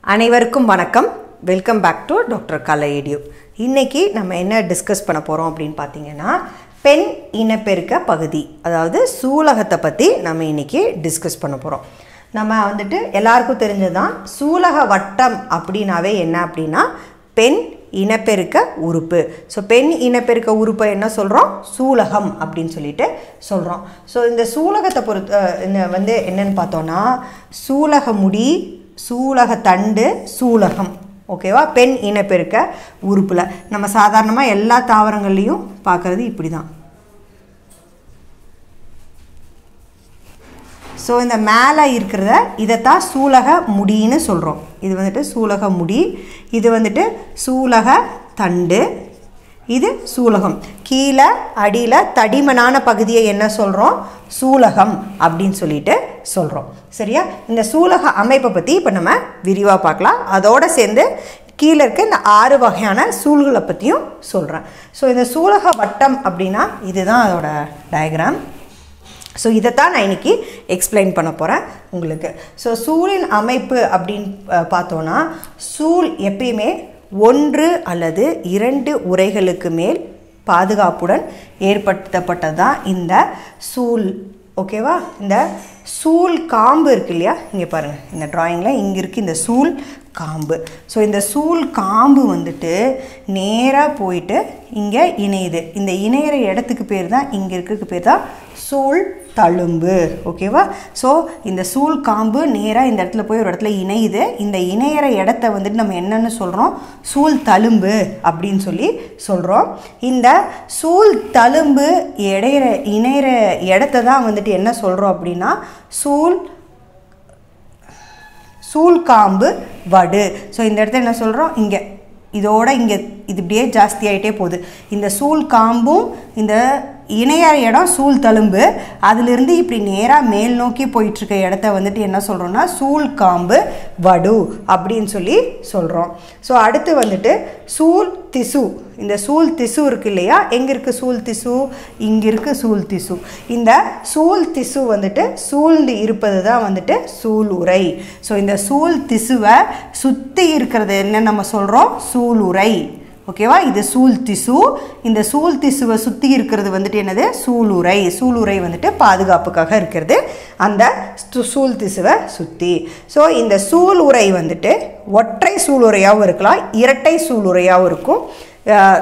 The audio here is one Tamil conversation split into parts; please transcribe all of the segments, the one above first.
அனைவருக்கும் வணக்கம் வெல்கம் பேக் டு டாக்டர் கலையடியோ இன்னைக்கு நம்ம என்ன டிஸ்கஸ் பண்ண போகிறோம் அப்படின்னு பார்த்தீங்கன்னா பெண் இனப்பெருக்க பகுதி அதாவது சூலகத்தை பற்றி நம்ம இன்னைக்கு டிஸ்கஸ் பண்ண போகிறோம் நம்ம வந்துட்டு எல்லாருக்கும் தெரிஞ்சதுதான் சூலக வட்டம் அப்படின்னாவே என்ன அப்படின்னா பெண் இனப்பெருக்க உறுப்பு ஸோ பெண் இனப்பெருக்க உறுப்பை என்ன சொல்கிறோம் சூலகம் அப்படின்னு சொல்லிட்டு சொல்கிறோம் ஸோ இந்த சூலகத்தை பொறுத்த அஹ், இந்த வந்து என்னன்னு பார்த்தோன்னா சூலக முடி சூலக தண்டு சூலகம் ஓகேவா பெண் இனப்பெருக்க உறுப்பில் நம்ம சாதாரணமாக எல்லா தாவரங்கள்லேயும் பார்க்குறது இப்படி தான் ஸோ இந்த மேலே இருக்கிறத இதைத்தான் சூலக முடின்னு சொல்கிறோம் இது வந்துட்டு சூலக முடி இது வந்துட்டு சூலக தண்டு இது சூலகம் கீழே அடியில் தடிமனான பகுதியை என்ன சொல்கிறோம் சூலகம் அப்படின்னு சொல்லிட்டு சொல்கிறோம் சரியா இந்த சூலக அமைப்பை பற்றி இப்போ நம்ம விரிவாக பார்க்கலாம் அதோட சேர்ந்து கீழே இருக்க இந்த ஆறு வகையான சூழ்களை பற்றியும் சொல்கிறேன் ஸோ இந்த சூலக வட்டம் அப்படின்னா இதுதான் அதோட டயக்ராம் ஸோ இதைத்தான் நான் இன்னைக்கு எக்ஸ்பிளைன் பண்ண போகிறேன் உங்களுக்கு ஸோ சூழின் அமைப்பு அப்படின்னு அஹ், பார்த்தோன்னா சூழ் எப்பயுமே ஒன்று அல்லது இரண்டு உரைகளுக்கு மேல் பாதுகாப்புடன் ஏற்படுத்தப்பட்டதான் இந்த சூழ் ஓகேவா இந்த சூழ் காம்பு இருக்கு இல்லையா இங்கே பாருங்கள் இந்த ட்ராயிங்கில் இங்கே இருக்குது இந்த சூழ் காம்பு ஸோ இந்த சூழ் காம்பு வந்துட்டு நேராக போயிட்டு இங்கே இணையுது இந்த இணையிற இடத்துக்கு பேர் தான் இங்கே இருக்கிறதுக்கு பேர் தான் சூழ் தழும்பு ஓகேவா ஸோ இந்த சூழ் காம்பு நேராக இந்த இடத்துல போய் ஒரு இடத்துல இணையுது இந்த இணையிற இடத்த வந்துட்டு நம்ம என்னன்னு சொல்கிறோம் சூழ் தழும்பு அப்படின்னு சொல்லி சொல்கிறோம் இந்த சூழ் தழும்பு இடையிற இணையிற இடத்த தான் வந்துட்டு என்ன சொல்கிறோம் அப்படின்னா சூழ் சூழ்காம்பு வடு ஸோ இந்த இடத்துல என்ன சொல்கிறோம் இங்கே இதோட இங்கே இது இப்படியே ஜாஸ்தி ஆகிட்டே போகுது இந்த சூழ் காம்பும் இந்த இணைய இடம் சூழ் தழும்பு அதிலிருந்து இப்படி நேராக மேல் நோக்கி போயிட்டுருக்க இடத்த வந்துட்டு என்ன சொல்கிறோம்னா சூழ் காம்பு வடு அப்படின்னு சொல்லி சொல்கிறோம் ஸோ அடுத்து வந்துட்டு சூழ் திசு இந்த சூழ் திசு இருக்கு இல்லையா எங்கே இருக்குது சூழ் திசு இங்கே இருக்குது சூழ் திசு இந்த சூழ் திசு வந்துட்டு சூழ்ந்து இருப்பது தான் வந்துட்டு சூழ் உரை ஸோ இந்த சூழ் திசுவை சுற்றி இருக்கிறது என்ன நம்ம சொல்கிறோம் சூழ் உரை ஓகேவா இது சூழ் திசு இந்த சூழ் திசுவை சுற்றி இருக்கிறது வந்துட்டு என்னது சூளுரை சூளுரை வந்துட்டு பாதுகாப்புக்காக இருக்கிறது அந்த சு- சூழ் திசுவை சுற்றி ஸோ இந்த சூளுரை வந்துட்டு ஒற்றை சூளுரையாகவும் இருக்கலாம் இரட்டை சூளுரையாகவும் இருக்கும் அஹ்,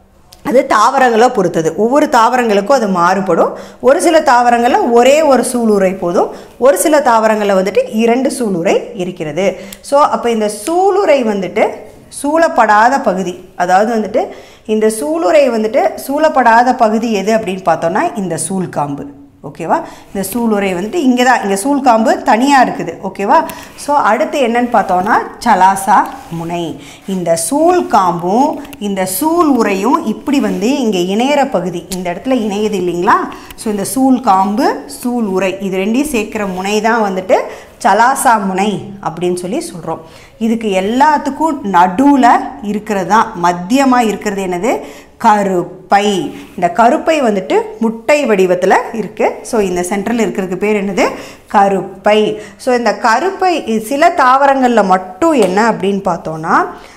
அது தாவரங்களை பொறுத்தது ஒவ்வொரு தாவரங்களுக்கும் அது மாறுபடும் ஒரு சில தாவரங்களில் ஒரே ஒரு சூளுரை போதும் ஒரு சில தாவரங்களில் வந்துட்டு இரண்டு சூளுரை இருக்கிறது ஸோ அப்போ இந்த சூளுரை வந்துட்டு சூழப்படாத பகுதி அதாவது வந்துட்டு இந்த சூளுரை வந்துட்டு சூழப்படாத பகுதி எது அப்படின்னு பார்த்தோன்னா இந்த சூழ்காம்பு ஓகேவா இந்த சூளுரை வந்துட்டு இங்கே தான் இங்கே சூழ்காம்பு தனியாக இருக்குது ஓகேவா ஸோ அடுத்து என்னன்னு பார்த்தோன்னா சலாசா முனை இந்த சூழ் காம்பும் இந்த சூழ் உரையும் இப்படி வந்து இங்கே இணையிற பகுதி இந்த இடத்துல இணையுது இல்லைங்களா ஸோ இந்த சூழ் காம்பு சூழ் உரை இது ரெண்டையும் சேர்க்குற முனை தான் வந்துட்டு சலாசா முனை அப்படின்னு சொல்லி சொல்கிறோம் இதுக்கு எல்லாத்துக்கும் நடுவில் இருக்கிறது தான் மத்தியமாக இருக்கிறது என்னது கருப்பை இந்த கருப்பை வந்துட்டு முட்டை வடிவத்தில் இருக்குது ஸோ இந்த சென்டரில் இருக்கிறதுக்கு பேர் என்னது கருப்பை ஸோ இந்த கருப்பை இது சில தாவரங்களில் மட்டும் என்ன அப்படின்னு பார்த்தோன்னா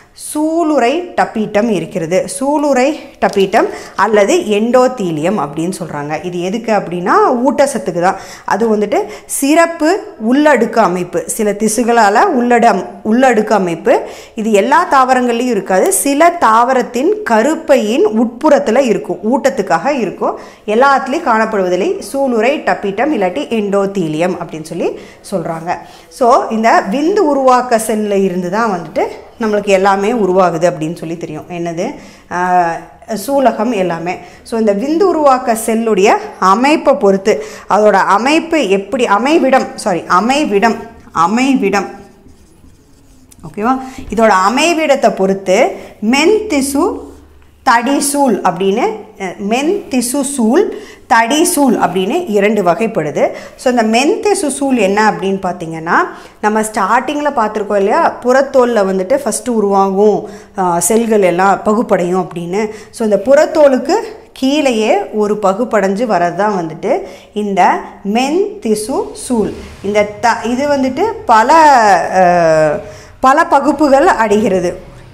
சூளுரை டப்பீட்டம் இருக்கிறது சூளுரை டப்பீட்டம் அல்லது எண்டோதீலியம் அப்படின்னு சொல்கிறாங்க இது எதுக்கு அப்படின்னா ஊட்டச்சத்துக்கு தான் அது வந்துட்டு சிறப்பு உள்ளடுக்கு அமைப்பு சில திசுகளால் உள்ளட உள்ளடுக்கு அமைப்பு இது எல்லா தாவரங்கள்லையும் இருக்காது சில தாவரத்தின் கருப்பையின் உட்புறத்தில் இருக்கும் ஊட்டத்துக்காக இருக்கும் எல்லாத்துலேயும் காணப்படுவதில்லை சூளுரை டப்பீட்டம் இல்லாட்டி எண்டோதீலியம் அப்படின்னு சொல்லி சொல்கிறாங்க ஸோ இந்த விந்து உருவாக்க செல்லில் இருந்து தான் வந்துட்டு நம்மளுக்கு எல்லாமே உருவாகுது அப்படின்னு சொல்லி தெரியும் என்னது ஆஹ், சூலகம் எல்லாமே ஸோ இந்த விந்து உருவாக்க செல்லுடைய அமைப்பை பொறுத்து அதோட அமைப்பு எப்படி அமைவிடம் சாரி அமைவிடம் அமைவிடம் ஓகேவா இதோட அமைவிடத்தை பொறுத்து மென் திசு தடிசூல் அப்படின்னு அஹ், மென் திசு சூல் தடிசூல் அப்படின்னு இரண்டு வகைப்படுது ஸோ இந்த மென் திசு சூல் என்ன அப்படின்னு பார்த்தீங்கன்னா நம்ம ஸ்டார்டிங்கில் பார்த்துருக்கோம் இல்லையா புறத்தோலில் வந்துட்டு ஃபஸ்ட்டு உருவாகும் அஹ், செல்கள் எல்லாம் பகுப்படையும் அப்படின்னு ஸோ இந்த புறத்தோலுக்கு கீழேயே ஒரு பகுப்படைஞ்சு வரது தான் வந்துட்டு இந்த மென் திசு சூல் இந்த த இது வந்துட்டு பல அஹ், பல பகுப்புகள் அடைகிறது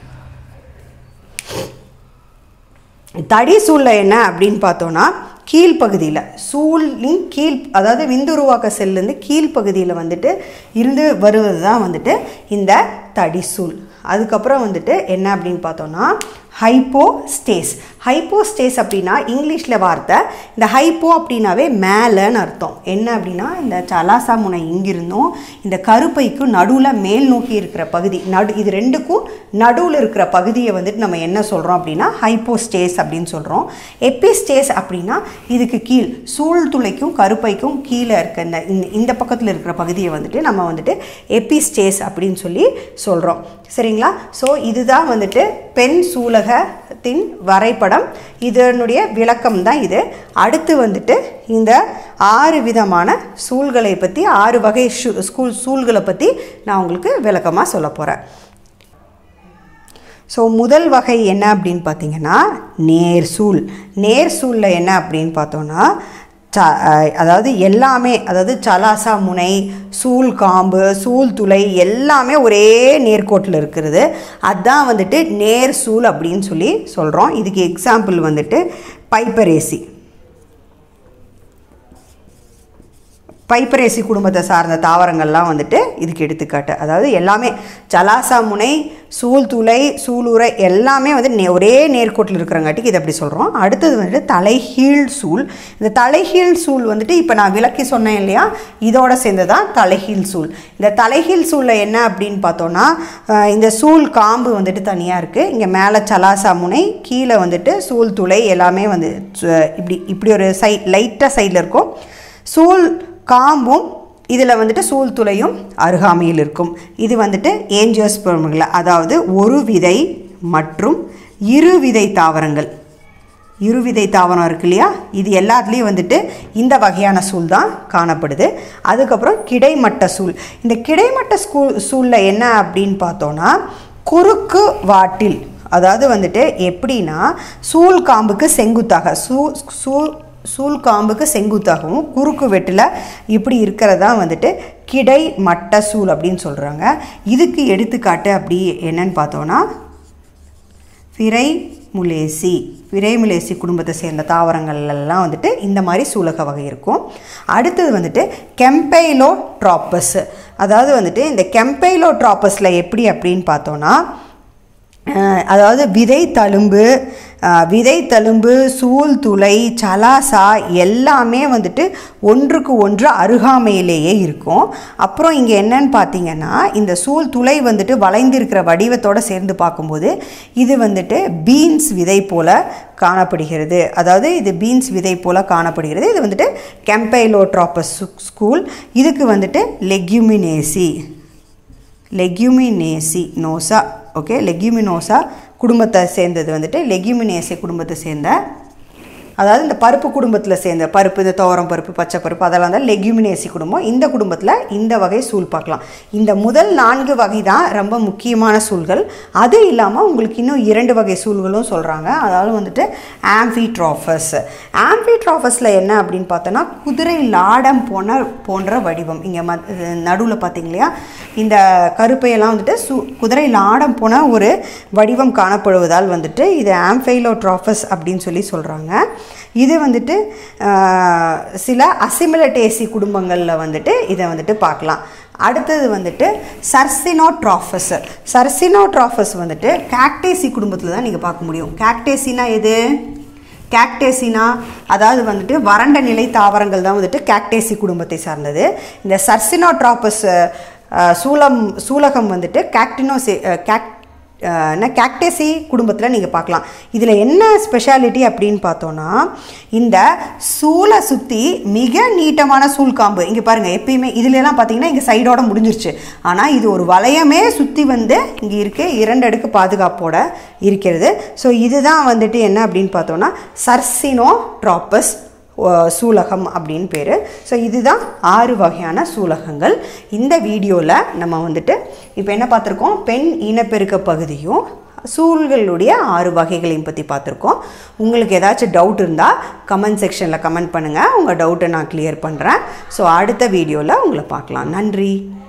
தடி சூழ்ல என்ன அப்படின்னு பார்த்தோன்னா கீழ்ப்பகுதியில் சூழின் கீழ் அதாவது விந்துருவாக்க செல்லேருந்து கீழ்ப்பகுதியில் வந்துட்டு இருந்து வருவது தான் வந்துட்டு இந்த தடிசூல் அதுக்கப்புறம் வந்துட்டு என்ன அப்படின்னு பார்த்தோன்னா ஹைப்போஸ்டேஸ் ஹைப்போஸ்டேஸ் அப்படின்னா இங்கிலீஷில் வார்த்தை இந்த ஹைப்போ அப்படின்னாவே மேலேன்னு அர்த்தம் என்ன அப்படின்னா இந்த சலாசா முனை இங்கிருந்தும் இந்த கருப்பைக்கு நடுவில் மேல் நோக்கி இருக்கிற பகுதி நடு இது ரெண்டுக்கும் நடுவில் இருக்கிற பகுதியை வந்துட்டு நம்ம என்ன சொல்கிறோம் அப்படின்னா ஹைப்போஸ்டேஸ் அப்படின்னு சொல்கிறோம் எப்பிஸ்டேஸ் அப்படின்னா இதுக்கு கீழ் சூழ்துளைக்கும் கருப்பைக்கும் கீழே இருக்க இந்த இந்த- இந்த பக்கத்தில் இருக்கிற பகுதியை வந்துட்டு நம்ம வந்துட்டு எப்பிஸ்டேஸ் அப்படின்னு சொல்லி சொல்கிறோம் சரிங்களா ஸோ இதுதான் வந்துட்டு பெண் சூலகத்தின் வரைபடம் இதனுடைய விளக்கம் தான் இது அடுத்து வந்துட்டு இந்த ஆறு விதமான சூழ்களை பற்றி ஆறு வகை ஷூ ஸ்கூல் சூழ்களை பற்றி நான் உங்களுக்கு விளக்கமாக சொல்ல போகிறேன் ஸோ முதல் வகை என்ன அப்படின்னு பார்த்தீங்கன்னா நேர்சூல் நேர்சூலில் என்ன அப்படின்னு பார்த்தோன்னா ச அஹ் அதாவது எல்லாமே அதாவது சலாசா முனை சூல் காம்பு சூல் துளை எல்லாமே ஒரே நேர்கோட்டில் இருக்கிறது அதான் வந்துட்டு நேர் சூல் அப்படின்னு சொல்லி சொல்கிறோம் இதுக்கு எக்ஸாம்பிள் வந்துட்டு பைப்பரேசி பைப்பரேசி குடும்பத்தை சார்ந்த தாவரங்கள்லாம் வந்துட்டு இதுக்கு எடுத்துக்காட்டு அதாவது எல்லாமே ஜலாசா முனை சூழ்துளை சூளுரை எல்லாமே வந்து நே- ஒரே நேர்கோட்டில் இருக்கிறங்காட்டிக்கு இதை அப்படி சொல்கிறோம் அடுத்தது வந்துட்டு தலைகீழ் சூல் இந்த தலைகீழ் சூல் வந்துட்டு இப்போ நான் விளக்கி சொன்னேன் இல்லையா இதோட சேர்ந்து தான் தலைகீழ் சூல் இந்த தலைகீழ் சூலில் என்ன அப்படின்னு பார்த்தோன்னா அஹ், இந்த சூல் காம்பு வந்துட்டு தனியாக இருக்குது இங்கே மேலே சலாசா முனை கீழே வந்துட்டு சூல் துளை எல்லாமே வந்து சு- இப்படி இப்படி ஒரு சைட் லைட்டாக சைடில் இருக்கும் சூல் காம்பும் இதில் வந்துட்டு சூழ்துளையும் அருகாமையில் இருக்கும் இது வந்துட்டு ஏஞ்சியோஸ்பெர்ம்கள் அதாவது ஒரு விதை மற்றும் இரு விதை தாவரங்கள் இருவிதை தாவரம் இருக்கு இல்லையா இது எல்லாத்துலேயும் வந்துட்டு இந்த வகையான சூல் தான் காணப்படுது அதுக்கப்புறம் கிடைமட்ட சூல் இந்த கிடைமட்ட ஸ்கூல் சூலில் என்ன அப்படின்னு பார்த்தோன்னா குறுக்கு வாட்டில் அதாவது வந்துட்டு எப்படின்னா சூல் காம்புக்கு செங்குத்தாக சூ சூ சூல் காம்புக்கு செங்குத்தாகவும் குறுக்கு வெட்டில் இப்படி இருக்கிறதா வந்துட்டு கிடை மட்ட சூல் அப்படின்னு சொல்கிறாங்க இதுக்கு எடுத்துக்காட்டு அப்படி என்னன்னு பார்த்தோன்னா பிறை முலேசி பிறைமுலேசி குடும்பத்தை சேர்ந்த தாவரங்கள் எல்லாம் வந்துட்டு இந்த மாதிரி சூலக வகை இருக்கும் அடுத்தது வந்துட்டு கெம்பைலோ ட்ராப்பஸ் அதாவது வந்துட்டு இந்த கெம்பைலோ ட்ராப்பஸில் எப்படி அப்படின்னு பார்த்தோன்னா அஹ், அதாவது விதை தழும்பு அஹ், விதை தழும்பு சூல் துளை சலாசா எல்லாமே வந்துட்டு ஒன்றுக்கு ஒன்று அருகாமையிலேயே இருக்கும் அப்புறம் இங்கே என்னன்னு பார்த்தீங்கன்னா இந்த சூல் துளை வந்துட்டு வளைந்திருக்கிற வடிவத்தோட சேர்ந்து பார்க்கும்போது இது வந்துட்டு பீன்ஸ் விதை போல காணப்படுகிறது அதாவது இது பீன்ஸ் விதை போல காணப்படுகிறது இது வந்துட்டு கெம்பைலோட்ராப்பஸ் ஸ்கூல் இதுக்கு வந்துட்டு லெக்யூமினேசி லெக்யூமினேசி நோசா ஓகே லெக்யூமினோசா குடும்பத்தை சேர்ந்தது வந்துட்டு லெக்யூமினேசி குடும்பத்தை சேர்ந்த அதாவது இந்த பருப்பு குடும்பத்தில் சேர்ந்த பருப்பு இந்த துவரம் பருப்பு பச்சை பருப்பு அதெல்லாம் தான் லெக்யூமினேசி குடும்பம் இந்த குடும்பத்தில் இந்த வகை சூல் பார்க்கலாம் இந்த முதல் நான்கு வகை தான் ரொம்ப முக்கியமான சூல்கள் அது இல்லாமல் உங்களுக்கு இன்னும் இரண்டு வகை சூல்களும் சொல்கிறாங்க அதாவது வந்துட்டு ஆம்பிட்ராஃபஸ் ஆம்பிட்ராஃபஸில் என்ன அப்படின்னு பார்த்தோன்னா குதிரை லாடம் போன போன்ற வடிவம் இங்கே ம நடுவில் பார்த்தீங்க இல்லையா இந்த கருப்பையெல்லாம் வந்துட்டு சு குதிரை லாடம் போன ஒரு வடிவம் காணப்படுவதால் வந்துட்டு இது ஆம்பைலோட்ராஃபஸ் அப்படின்னு சொல்லி சொல்கிறாங்க இது வந்துட்டு ஆஹ், சில அசிமிலட்டேசி குடும்பங்களில் வந்துட்டு இதை வந்துட்டு பார்க்கலாம் அடுத்தது வந்துட்டு சர்சினோட்ராஃபஸ் சர்சினோட்ராஃபஸ் வந்துட்டு கேக்டேசி குடும்பத்தில் தான் நீங்கள் பார்க்க முடியும் கேக்டேசினா எது கேக்டேசினா அதாவது வந்துட்டு வறண்ட நிலை தாவரங்கள் தான் வந்துட்டு கேக்டேசி குடும்பத்தை சார்ந்தது இந்த சர்சினோட்ராபஸ் சூலம் சூலகம் வந்துட்டு கேக்டினோசி கேக் அஹ், என்ன கேக்டேசி குடும்பத்தில் நீங்கள் பார்க்கலாம் இதில் என்ன ஸ்பெஷாலிட்டி அப்படின்னு பார்த்தோன்னா இந்த சூளை சுற்றி மிக நீட்டமான சூழ்காம்பு இங்கே பாருங்கள் எப்பயுமே இதுலலாம் பார்த்தீங்கன்னா இங்கே சைடோட முடிஞ்சிருச்சு ஆனால் இது ஒரு வளையமே சுற்றி வந்து இங்கே இருக்கு இரண்டு அடுக்கு பாதுகாப்போட இருக்கிறது ஸோ இதுதான் வந்துட்டு என்ன அப்படின்னு பார்த்தோன்னா சர்சினோ ட்ராப்பஸ் சூலகம் அப்படின்னு பேர் ஸோ இதுதான் ஆறு வகையான சூலகங்கள் இந்த வீடியோவில் நம்ம வந்துட்டு இப்போ என்ன பார்த்துருக்கோம் பெண் இனப்பெருக்க பகுதியும் சூழ்களுடைய ஆறு வகைகளையும் பற்றி பார்த்துருக்கோம் உங்களுக்கு ஏதாச்சும் டவுட் இருந்தால் கமெண்ட் செக்ஷனில் கமெண்ட் பண்ணுங்கள் உங்கள் டவுட்டை நான் கிளியர் பண்ணுறேன் ஸோ அடுத்த வீடியோவில் உங்களை பார்க்கலாம் நன்றி